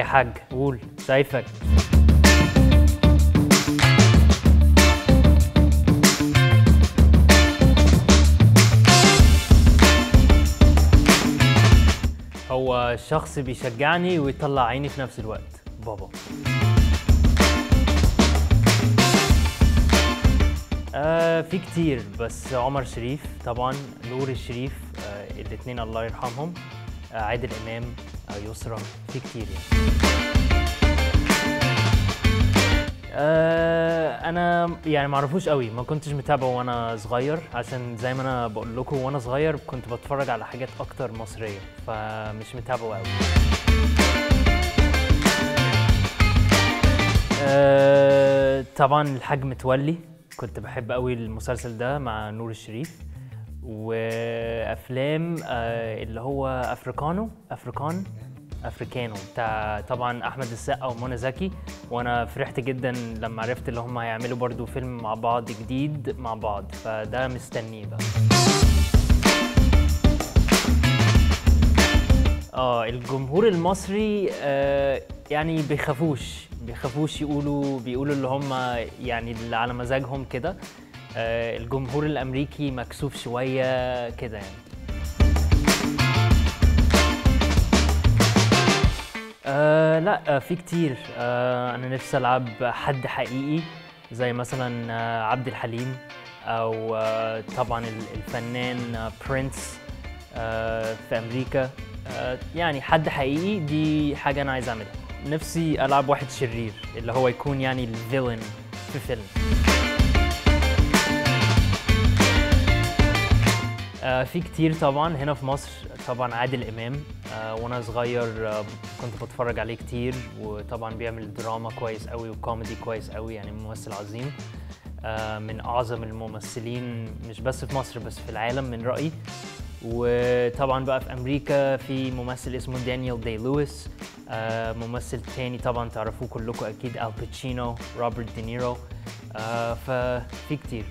حاج قول شايفك هو شخص بيشجعني ويطلع عيني في نفس الوقت بابا آه في كتير بس عمر شريف طبعا نور الشريف آه الاثنين الله يرحمهم آه عادل امام آه يسرا في كتير يعني آه انا يعني ما اعرفوش قوي ما كنتش متابعه وانا صغير عشان زي ما انا بقول لكم وانا صغير كنت بتفرج على حاجات اكتر مصريه فمش متابعه قوي آه طبعا الحاج متولي كنت بحب قوي المسلسل ده مع نور الشريف وافلام آه اللي هو افريكانو افريكان افريكانو بتاع طبعا احمد السقا ومنى زكي وانا فرحت جدا لما عرفت اللي هم هيعملوا برضو فيلم مع بعض جديد مع بعض فده مستنيه بقى اه الجمهور المصري آه يعني بيخافوش بيخافوش يقولوا بيقولوا اللي هم يعني اللي على مزاجهم كده آه الجمهور الامريكي مكسوف شويه كده يعني آه لا آه في كتير آه انا نفسي العب حد حقيقي زي مثلا آه عبد الحليم او آه طبعا ال- الفنان آه برينس آه في امريكا آه يعني حد حقيقي دي حاجه انا عايز اعملها نفسي العب واحد شرير اللي هو يكون يعني الفيلن في فيلم آه في كتير طبعا هنا في مصر طبعا عادل امام آه وانا صغير آه كنت بتفرج عليه كتير وطبعا بيعمل دراما كويس قوي وكوميدي كويس قوي يعني ممثل عظيم آه من اعظم الممثلين مش بس في مصر بس في العالم من رايي وطبعا بقى في امريكا في ممثل اسمه دانيال دي لويس آه ممثل تاني طبعا تعرفوه كلكم اكيد الباتشينو روبرت دينيرو آه ففي كتير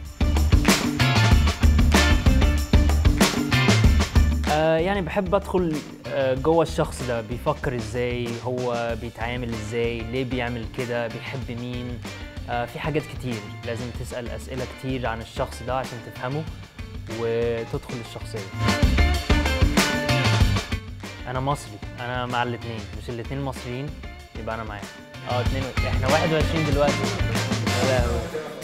آه، يعني بحب ادخل آه، جوه الشخص ده بيفكر ازاي هو بيتعامل ازاي ليه بيعمل كده بيحب مين آه، في حاجات كتير لازم تسأل أسئلة كتير عن الشخص ده عشان تفهمه وتدخل الشخصية أنا مصري أنا مع الاتنين مش الاتنين مصريين يبقى أنا معاهم اه اتنين و... احنا 21 دلوقتي يا لهوي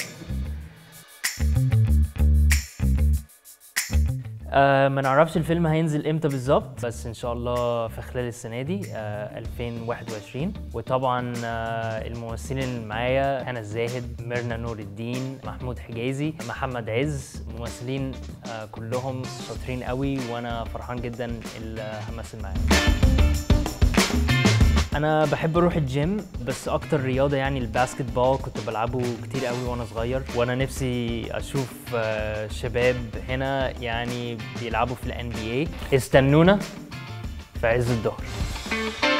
آه ما نعرفش الفيلم هينزل امتى بالظبط بس ان شاء الله في خلال السنه دي آه 2021 وطبعا آه الممثلين اللي معايا هنا الزاهد ميرنا نور الدين محمود حجازي محمد عز ممثلين آه كلهم شاطرين قوي وانا فرحان جدا اللي همثل معاهم انا بحب اروح الجيم بس اكتر رياضه يعني الباسكت بول كنت بلعبه كتير قوي وانا صغير وانا نفسي اشوف آه، شباب هنا يعني بيلعبوا في الان بي اي استنونا في عز الظهر